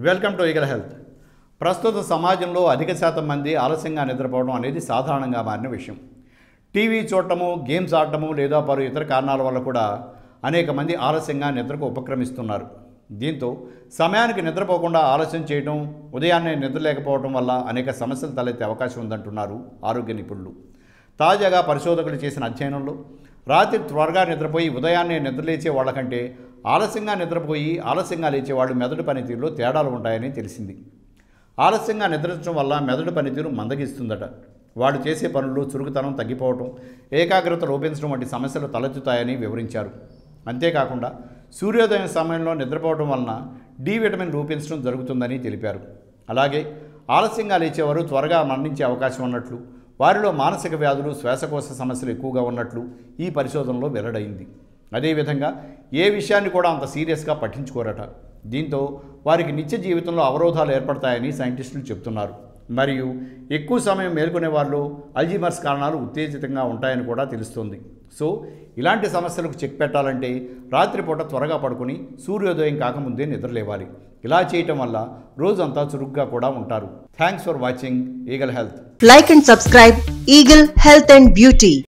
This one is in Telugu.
వెల్కమ్ టు ఈగల్ హెల్త్ ప్రస్తుత సమాజంలో అధిక శాతం మంది ఆలస్యంగా నిద్రపోవడం అనేది సాధారణంగా మారిన విషయం టీవీ చూడటము గేమ్స్ ఆడటము లేదా పలు ఇతర కారణాల వల్ల కూడా అనేక మంది ఆలస్యంగా నిద్రకు ఉపక్రమిస్తున్నారు దీంతో సమయానికి నిద్రపోకుండా ఆలస్యం చేయడం ఉదయాన్నే నిద్ర లేకపోవడం వల్ల అనేక సమస్యలు తలెత్తే అవకాశం ఉందంటున్నారు ఆరోగ్య నిపుణులు తాజాగా పరిశోధకులు చేసిన అధ్యయనంలో రాత్రి త్వరగా నిద్రపోయి ఉదయాన్నే నిద్రలేచే వాళ్ళకంటే ఆలస్యంగా నిద్రపోయి ఆలస్యంగా లేచే వాళ్ళు మెదడు పనితీరులో తేడాలు ఉంటాయని తెలిసింది ఆలస్యంగా నిద్రించడం వల్ల మెదడు పనితీరు మందగిస్తుందట వాడు చేసే పనుల్లో చురుకుతనం తగ్గిపోవటం ఏకాగ్రత లోపించడం వంటి సమస్యలు తలెత్తుతాయని వివరించారు అంతేకాకుండా సూర్యోదయం సమయంలో నిద్రపోవడం వలన డి విటమిన్ లోపించడం జరుగుతుందని తెలిపారు అలాగే ఆలస్యంగా లేచేవారు త్వరగా మరణించే అవకాశం ఉన్నట్లు వారిలో మానసిక వ్యాధులు శ్వాసకోశ సమస్యలు ఎక్కువగా ఉన్నట్లు ఈ పరిశోధనలో వెల్లడైంది అదేవిధంగా ఏ విషయాన్ని కూడా అంత సీరియస్గా పట్టించుకోరట దీంతో వారికి నిత్య జీవితంలో అవరోధాలు ఏర్పడతాయని సైంటిస్టులు చెప్తున్నారు మరియు ఎక్కువ సమయం మేల్కొనే వాళ్ళు అల్జీమర్స్ కారణాలు ఉత్తేజితంగా ఉంటాయని కూడా తెలుస్తుంది సో ఇలాంటి సమస్యలకు చెక్ పెట్టాలంటే రాత్రిపూట త్వరగా పడుకొని సూర్యోదయం కాకముందే నిద్రలేవాలి ఇలా చేయటం వల్ల రోజంతా చురుగ్గా కూడా ఉంటారు thanks for watching eagle health Like and subscribe Eagle Health and Beauty.